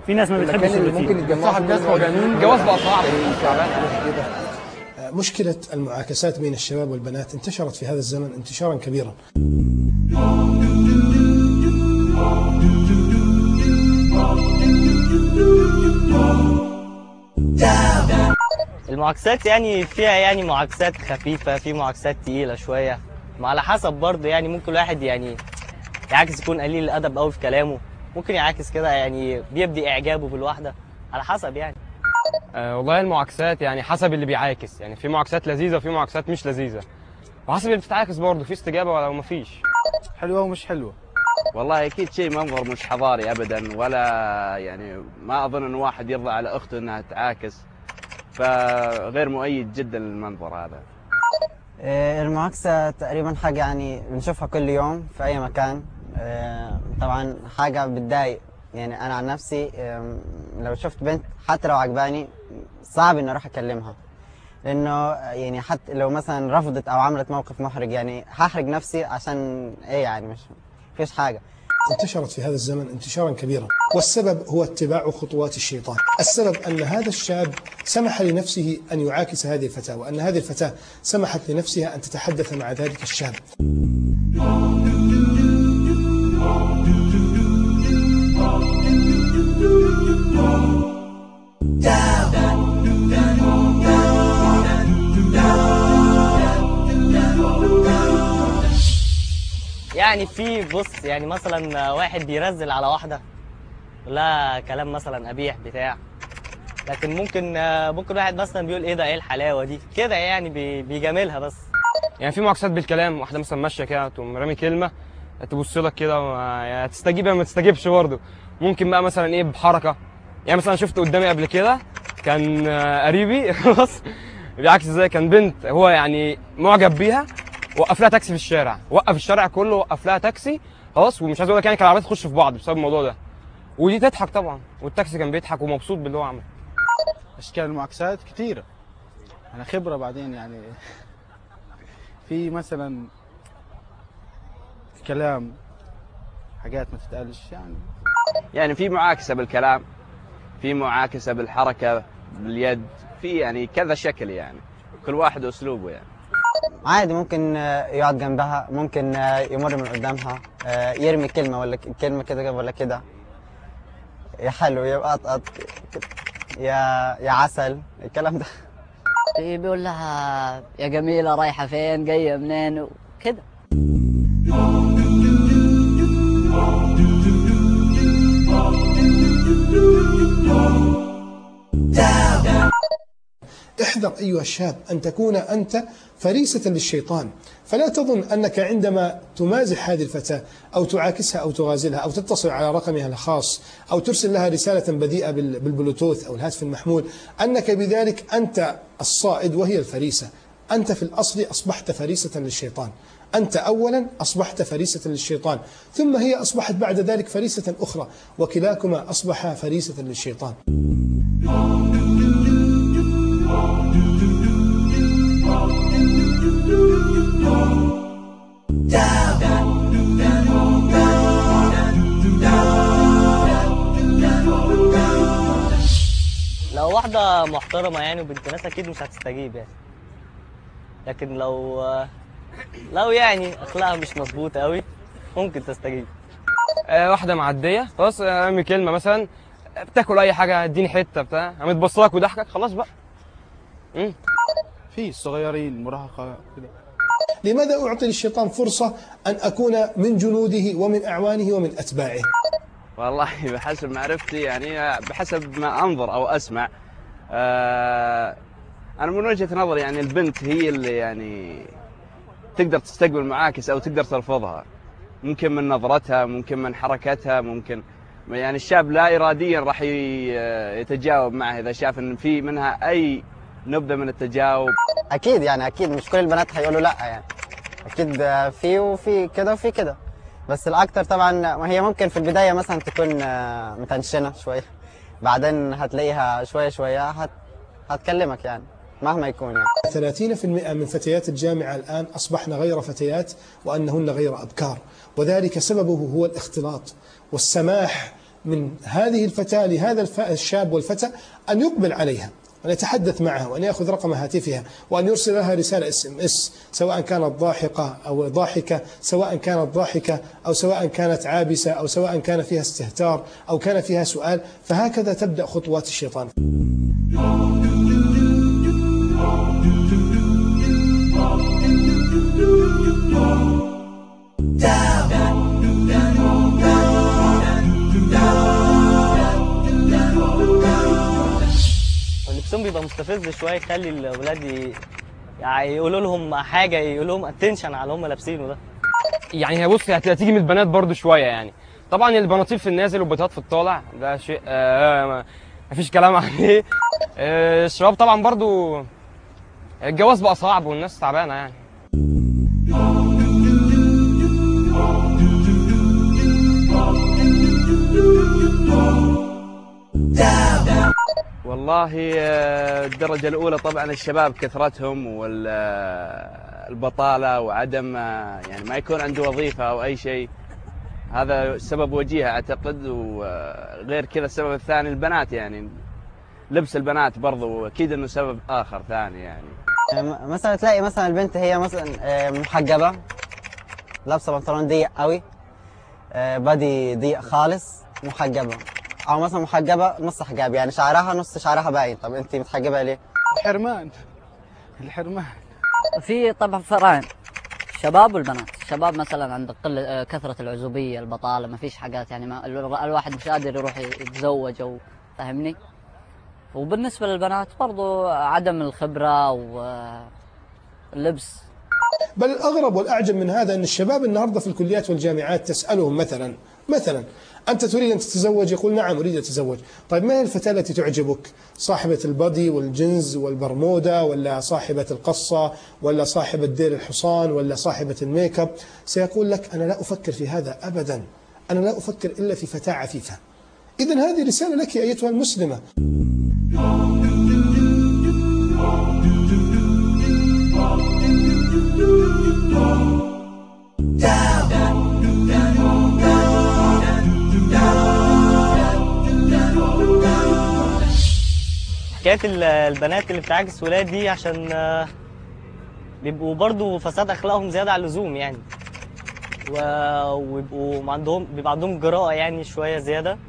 في ناس ما بتحبش المكان اللي الروتين ممكن يتجمعوا صاحب فيه ناس منه مجانين ولا- جواز بقى صعب تعبان مشكلة المعاكسات بين الشباب والبنات انتشرت في هذا الزمن انتشارا كبيرا المعاكسات يعني فيها يعني معاكسات خفيفة في معاكسات تقيلة شوية ما على حسب برضه يعني ممكن الواحد يعني يعاكس يكون قليل الأدب أوي في كلامه ممكن يعاكس كده يعني بيبدي إعجابه بالواحدة على حسب يعني آه والله المعاكسات يعني حسب اللي بيعاكس يعني في معاكسات لذيذه وفي معاكسات مش لذيذه وحسب اللي بتتعاكس برضه في استجابه ولا ما فيش حلوه ومش حلوه والله اكيد شيء منظر مش حضاري ابدا ولا يعني ما اظن ان واحد يرضى على اخته انها تعاكس فغير مؤيد جدا للمنظر هذا آه، المعاكسة تقريبا حاجة يعني بنشوفها كل يوم في أي مكان آه، طبعا حاجة بتضايق يعني أنا عن نفسي آم، لو شفت بنت حتى لو عجباني صعب إني أروح أكلمها لأنه يعني حتى لو مثلا رفضت أو عملت موقف محرج يعني هحرج نفسي عشان إيه يعني مش فيش حاجة انتشرت في هذا الزمن انتشارا كبيرا والسبب هو اتباع خطوات الشيطان السبب أن هذا الشاب سمح لنفسه أن يعاكس هذه الفتاة وأن هذه الفتاة سمحت لنفسها أن تتحدث مع ذلك الشاب يعني في بص يعني مثلا واحد بيرزل على واحدة لا كلام مثلا قبيح بتاع لكن ممكن ممكن واحد مثلا بيقول ايه ده ايه الحلاوة دي كده يعني بي- بيجاملها بس يعني في معاكسات بالكلام واحده مثلا ماشيه كده تقوم رامي كلمه تبص لك كده وما- يعني تستجيب يا ما تستجيبش برضه ممكن بقى مثلا ايه بحركه يعني مثلا شفت قدامي قبل كده كان آه، قريبي خلاص بالعكس ازاي كان بنت هو يعني معجب بيها وقف لها تاكسي في الشارع وقف الشارع كله وقف لها تاكسي خلاص ومش عايز اقول لك يعني كان العربيات تخش في بعض بسبب الموضوع ده ودي تضحك طبعا والتاكسي كان بيضحك ومبسوط باللي هو عمله اشكال المعاكسات كثيره انا خبره بعدين يعني في مثلا كلام حاجات ما تتقالش يعني يعني في معاكسه بالكلام في معاكسه بالحركه باليد في يعني كذا شكل يعني كل واحد اسلوبه يعني عادي ممكن آه، يقعد جنبها ممكن آه، يمر من قدامها آه، يرمي كلمة ولا ك- كلمة كده ولا كده يا حلو يا قطقط يا يا عسل الكلام ده بيقول لها يا جميلة رايحة فين جاية منين وكده احذر أيها الشاب أن تكون أنت فريسة للشيطان فلا تظن أنك عندما تمازح هذه الفتاة أو تعاكسها أو تغازلها أو تتصل على رقمها الخاص أو ترسل لها رسالة بذيئة بال- بالبلوتوث أو الهاتف المحمول أنك بذلك أنت الصائد وهي الفريسة أنت في الأصل أصبحت فريسة للشيطان أنت أولا أصبحت فريسة للشيطان ثم هي أصبحت بعد ذلك فريسة أخرى وكلاكما أصبحا فريسة للشيطان لو واحدة محترمة يعني وبنت ناس أكيد مش هتستجيب يعني لكن لو لو يعني أخلاقها مش مظبوطة أوي ممكن تستجيب آه، واحده معديه خلاص آه، ارمي كلمه مثلا آه، بتاكل اي حاجه اديني حته بتاع قامت بص لك وضحكك خلاص بقى مم. في الصغيرين مراهقه كده لماذا أعطي للشيطان فرصة أن أكون من جنوده ومن أعوانه ومن أتباعه والله بحسب معرفتي يعني بحسب ما انظر او اسمع آه، انا من وجهه نظري يعني البنت هي اللي يعني تقدر تستقبل معاكس او تقدر ترفضها ممكن من نظرتها ممكن من حركتها ممكن يعني الشاب لا اراديا راح ي- يتجاوب معها اذا شاف ان في منها اي نبذه من التجاوب اكيد يعني اكيد مش كل البنات هيقولوا لا يعني اكيد آه، في وفي كده وفي كده بس الاكتر طبعا ما هي ممكن في البدايه مثلا تكون آه، متنشنه شويه بعدين هتلاقيها شويه شويه هت... هتكلمك يعني مهما يكون يعني 30% من فتيات الجامعة الآن أصبحن غير فتيات وأنهن غير أبكار وذلك سببه هو الاختلاط والسماح من هذه الفتاة لهذا الف- الشاب والفتى أن يقبل عليها وأن يتحدث معها وأن يأخذ رقم هاتفها وأن يرسل لها رسالة اس ام اس سواء كانت ضاحكة أو ضاحكة سواء كانت ضاحكة أو سواء كانت عابسة أو سواء كان فيها استهتار أو كان فيها سؤال فهكذا تبدأ خطوات الشيطان ولبسهم بيبقى مستفز شويه يخلي الاولاد ي... يعني يقولوا لهم حاجه يقولوا لهم اتنشن على اللي هم لابسينه ده يعني هي بص هت- هتيجي من البنات برضو شويه يعني طبعا البناطيل في النازل والبيضات في الطالع ده شيء آه ما- مفيش كلام عليه آه الشباب طبعا برضو الجواز بقى صعب والناس تعبانه يعني والله آه، الدرجة الأولى طبعا الشباب كثرتهم والبطالة وعدم آه، يعني ما يكون عنده وظيفة أو أي شيء هذا سبب وجيه أعتقد وغير كذا السبب الثاني البنات يعني لبس البنات برضو أكيد أنه سبب آخر ثاني يعني يعني م- مثلا تلاقي مثلا البنت هي مثلا آه، محجبة لابسة بنطلون ضيق قوي آه، بادي ضيق خالص محجبة أو مثلا محجبة نص حجاب يعني شعرها نص شعرها باين طب أنت متحجبة ليه؟ الحرمان الحرمان في طبعا فرعين الشباب والبنات الشباب مثلا عند قلة آه، كثرة العزوبية البطالة ما فيش حاجات يعني ما ال- الواحد مش قادر يروح يتزوج أو فاهمني وبالنسبة للبنات برضو عدم الخبرة واللبس بل الأغرب والأعجب من هذا أن الشباب النهاردة في الكليات والجامعات تسألهم مثلا مثلا أنت تريد أن تتزوج يقول نعم أريد أن أتزوج طيب ما هي الفتاة التي تعجبك صاحبة البادي والجنز والبرمودا ولا صاحبة القصة ولا صاحبة دير الحصان ولا صاحبة الميك اب سيقول لك أنا لا أفكر في هذا أبدا أنا لا أفكر إلا في فتاة عفيفة إذا هذه رسالة لك أيتها المسلمة حكايه ال- البنات اللي بتعاكس ولاد دي عشان آه، بيبقوا برضو فساد اخلاقهم زياده عن اللزوم يعني و... ويبقوا ما عندهم بيبقى عندهم جراءه يعني شويه زياده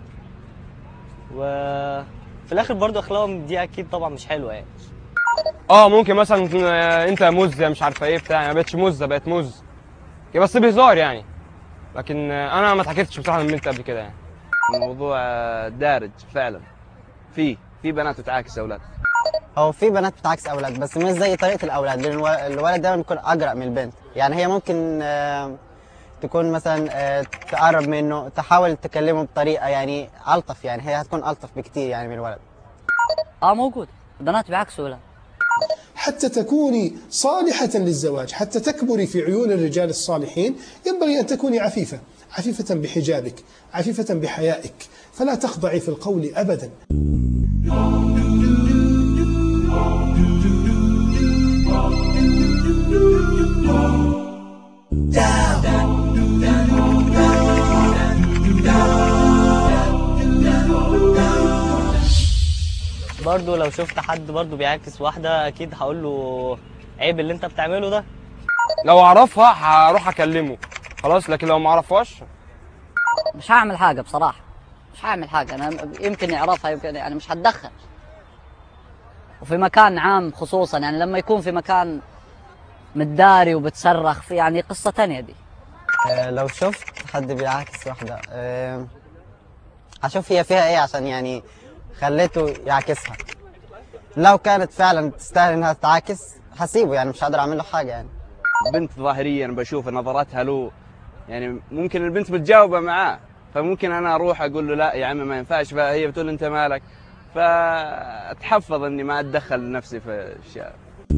و في الاخر برضو اخلاقهم دي اكيد طبعا مش حلوه يعني اه ممكن مثلا آه، انت مز مش عارفه ايه بتاع ما بقتش مزه بقت مز كده بس بهزار يعني لكن آه، انا ما اتحكيتش بصراحه من بنت قبل كده يعني الموضوع آه، دارج فعلا في في بنات تعاكس أولاد هو في بنات بتعكس اولاد بس مش زي طريقه الاولاد لان الو- الولد دايما بيكون اجرأ من البنت يعني هي ممكن آه، تكون مثلا آه، تقرب منه تحاول تكلمه بطريقه يعني الطف يعني هي هتكون الطف بكتير يعني من الولد اه موجود البنات بيعكسوا ولا حتى تكوني صالحة للزواج حتى تكبري في عيون الرجال الصالحين ينبغي أن تكوني عفيفة عفيفة بحجابك عفيفة بحيائك فلا تخضعي في القول أبدا برضو لو شفت حد برضو بيعاكس واحده اكيد هقول له عيب اللي انت بتعمله ده لو اعرفها هروح اكلمه خلاص لكن لو ما اعرفهاش مش هعمل حاجة بصراحة مش هعمل حاجة أنا يمكن يعرفها يمكن يعني مش هتدخل وفي مكان عام خصوصا يعني لما يكون في مكان متداري وبتصرخ في يعني قصة تانية دي آه، لو شفت حد بيعاكس واحدة آه، هشوف هي فيها ايه عشان يعني خليته يعاكسها لو كانت فعلا تستاهل انها تتعاكس هسيبه يعني مش هقدر اعمل له حاجة يعني بنت ظاهريا بشوف نظراتها له يعني ممكن البنت متجاوبه معاه فممكن انا اروح اقول له لا يا عمي ما ينفعش فهي بتقول انت مالك فاتحفظ اني ما اتدخل نفسي في الاشياء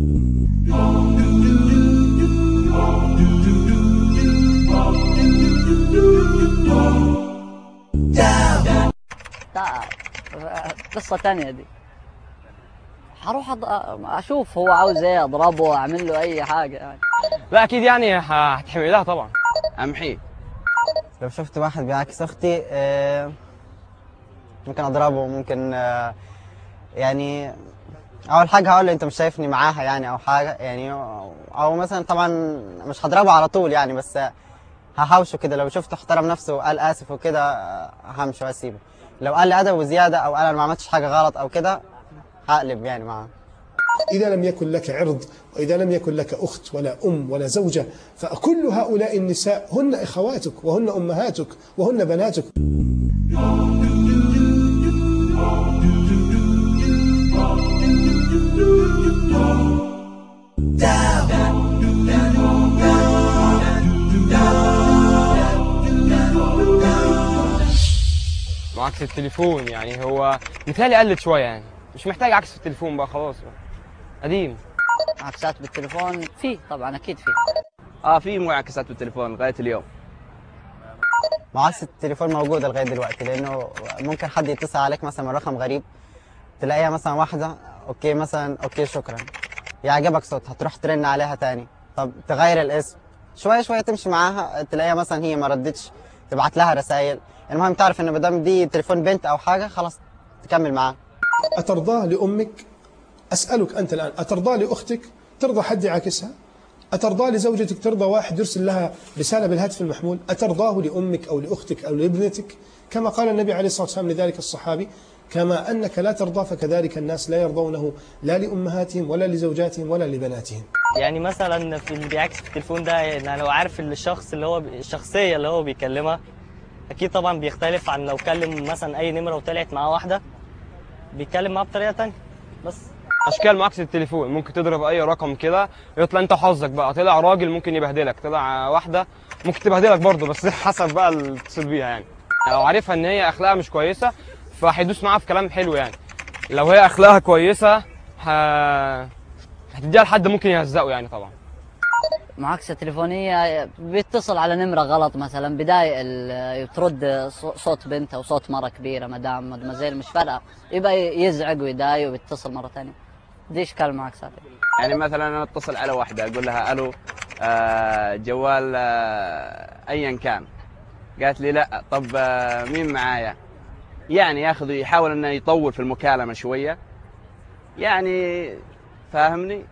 لا قصة تانية دي هروح أض... اشوف هو عاوز ايه اضربه اعمل له اي حاجة يعني لا اكيد يعني ه- هتحمي لها طبعا امحيه لو شفت واحد بيعاكس اختي آه، ممكن اضربه ممكن آه، يعني اول حاجه هقول له انت مش شايفني معاها يعني او حاجه يعني او مثلا طبعا مش هضربه على طول يعني بس هحوشه كده لو شفته احترم نفسه وقال اسف وكده آه، همشي واسيبه لو قال لي ادب زياده او قال انا ما عملتش حاجه غلط او كده هقلب يعني معاه إذا لم يكن لك عرض وإذا لم يكن لك أخت ولا أم ولا زوجة فكل هؤلاء النساء هن إخواتك وهن أمهاتك وهن بناتك وعكس التليفون يعني هو مثالي قلت شويه يعني مش محتاج عكس في التليفون بقى خلاص بقى. قديم عكسات بالتليفون في طبعا اكيد في اه في معاكسات بالتليفون لغايه اليوم معاكسة التليفون موجودة لغاية دلوقتي لأنه ممكن حد يتصل عليك مثلا من رقم غريب تلاقيها مثلا واحدة أوكي مثلا أوكي شكرا يعجبك صوتها تروح ترن عليها تاني طب تغير الاسم شوية شوية تمشي معاها تلاقيها مثلا هي ما ردتش تبعت لها رسائل المهم تعرف إنه مادام دي تليفون بنت أو حاجة خلاص تكمل معاها أترضاه لأمك أسألك أنت الآن أترضاه لأختك ترضى حد يعاكسها أترضاه لزوجتك ترضى واحد يرسل لها رسالة بالهاتف المحمول أترضاه لأمك أو لأختك أو لابنتك كما قال النبي عليه الصلاة والسلام لذلك الصحابي كما أنك لا ترضى فكذلك الناس لا يرضونه لا لأمهاتهم ولا لزوجاتهم ولا لبناتهم يعني مثلا في اللي بيعكس في التليفون ده يعني لو عارف الشخص اللي هو الشخصيه اللي هو بيكلمها اكيد طبعا بيختلف عن لو كلم مثلا اي نمره وطلعت معاه واحده بيتكلم معاها بطريقه تانية بس اشكال معاكسه التليفون ممكن تضرب اي رقم كده يطلع انت حظك بقى طلع راجل ممكن يبهدلك طلع واحده ممكن تبهدلك برضه بس حسب بقى اللي تتصل بيها يعني لو عارفها ان هي اخلاقها مش كويسه فهيدوس معاها في كلام حلو يعني لو هي اخلاقها كويسه ه... هتديها لحد ممكن يهزقه يعني طبعا معاكسة تليفونية بيتصل على نمرة غلط مثلا بداية ال- ترد صو- صوت بنت أو صوت مرة كبيرة مدام مدمزيل مش فارقة يبقى يزعق ويضايق ويتصل مرة ثانية دي إشكال معاكسات يعني مثلا انا اتصل على واحده اقول لها الو آه جوال آه ايا كان قالت لي لا طب آه مين معايا يعني ياخذ يحاول انه يطول في المكالمه شويه يعني فاهمني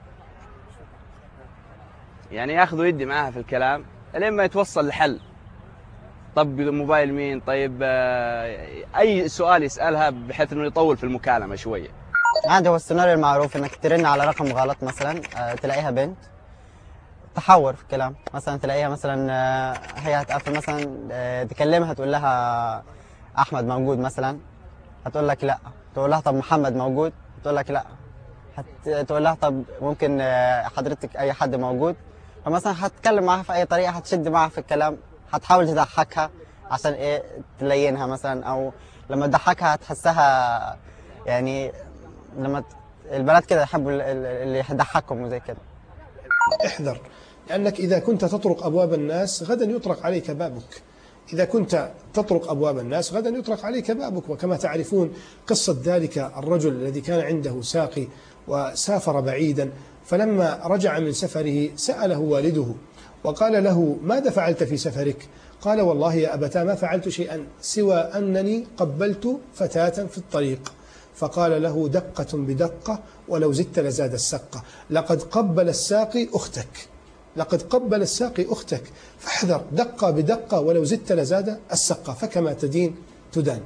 يعني ياخذ ويدي معاها في الكلام لين ما يتوصل لحل طب موبايل مين طيب آه اي سؤال يسالها بحيث انه يطول في المكالمه شويه عادي هو السيناريو المعروف انك ترن على رقم غلط مثلا آه، تلاقيها بنت تحور في الكلام مثلا تلاقيها مثلا آه، هي هتقفل مثلا آه، تكلمها تقول لها احمد موجود مثلا هتقول لك لا تقول لها طب محمد موجود تقول لك لا هت- تقول لها طب ممكن آه، حضرتك اي حد موجود فمثلا هتتكلم معاها في اي طريقه هتشد معاها في الكلام هتحاول تضحكها عشان ايه تلينها مثلا او لما تضحكها هتحسها يعني لما ت- البنات كده يحبوا ال- ال- اللي يضحكهم وزي كده احذر لأنك إذا كنت تطرق أبواب الناس غدا يطرق عليك بابك إذا كنت تطرق أبواب الناس غدا يطرق عليك بابك وكما تعرفون قصة ذلك الرجل الذي كان عنده ساقي وسافر بعيدا فلما رجع من سفره سأله والده وقال له ماذا فعلت في سفرك قال والله يا أبتا ما فعلت شيئا سوى أنني قبلت فتاة في الطريق فقال له دقة بدقة ولو زدت لزاد السقة لقد قبل الساقي أختك لقد قبل الساقي أختك فاحذر دقة بدقة ولو زدت لزاد السقة فكما تدين تدان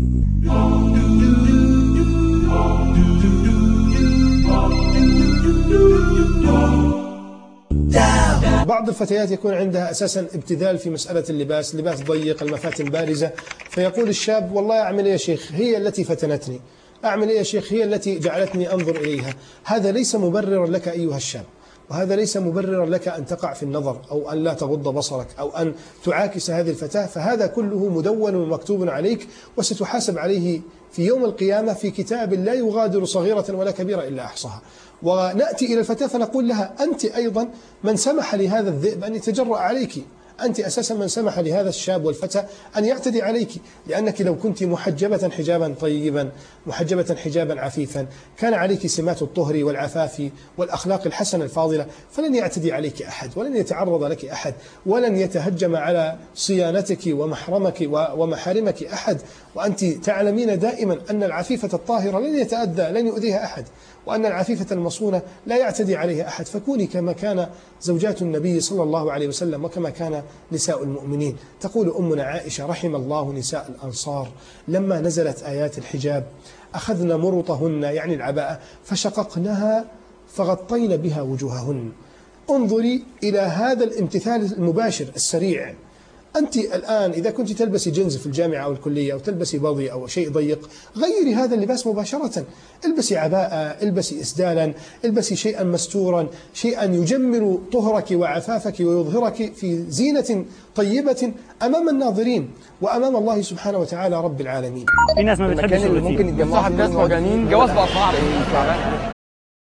بعض الفتيات يكون عندها اساسا ابتذال في مساله اللباس، لباس ضيق، المفاتن بارزه، فيقول الشاب والله اعمل ايه يا شيخ؟ هي التي فتنتني. اعمل ايه يا شيخ؟ هي التي جعلتني انظر اليها. هذا ليس مبررا لك ايها الشاب. وهذا ليس مبررا لك ان تقع في النظر او ان لا تغض بصرك او ان تعاكس هذه الفتاه، فهذا كله مدون ومكتوب عليك وستحاسب عليه في يوم القيامه في كتاب لا يغادر صغيره ولا كبيره الا احصاها. وناتي الى الفتاه فنقول لها انت ايضا من سمح لهذا الذئب ان يتجرا عليك أنت أساسا من سمح لهذا الشاب والفتى أن يعتدي عليك لأنك لو كنت محجبة حجابا طيبا محجبة حجابا عفيفا كان عليك سمات الطهر والعفاف والأخلاق الحسنة الفاضلة فلن يعتدي عليك أحد ولن يتعرض لك أحد ولن يتهجم على صيانتك ومحرمك و- ومحارمك أحد وأنت تعلمين دائما أن العفيفة الطاهرة لن يتأذى لن يؤذيها أحد وأن العفيفة المصونة لا يعتدي عليها أحد فكوني كما كان زوجات النبي صلى الله عليه وسلم وكما كان نساء المؤمنين تقول أمنا عائشة رحم الله نساء الأنصار لما نزلت آيات الحجاب أخذن مرطهن يعني العباءة فشققنها فغطينا بها وجوههن انظري إلى هذا الامتثال المباشر السريع أنت الآن إذا كنت تلبسي جنز في الجامعة أو الكلية أو تلبسي بضي أو شيء ضيق غيري هذا اللباس مباشرة البسي عباءة البسي إسدالا البسي شيئا مستورا شيئا يجمل طهرك وعفافك ويظهرك في زينة طيبة أمام الناظرين وأمام الله سبحانه وتعالى رب العالمين في ناس ما بتحبش المكان اللي الروتين ممكن يتجمعوا فيه ناس مجانين جواز بقى صعب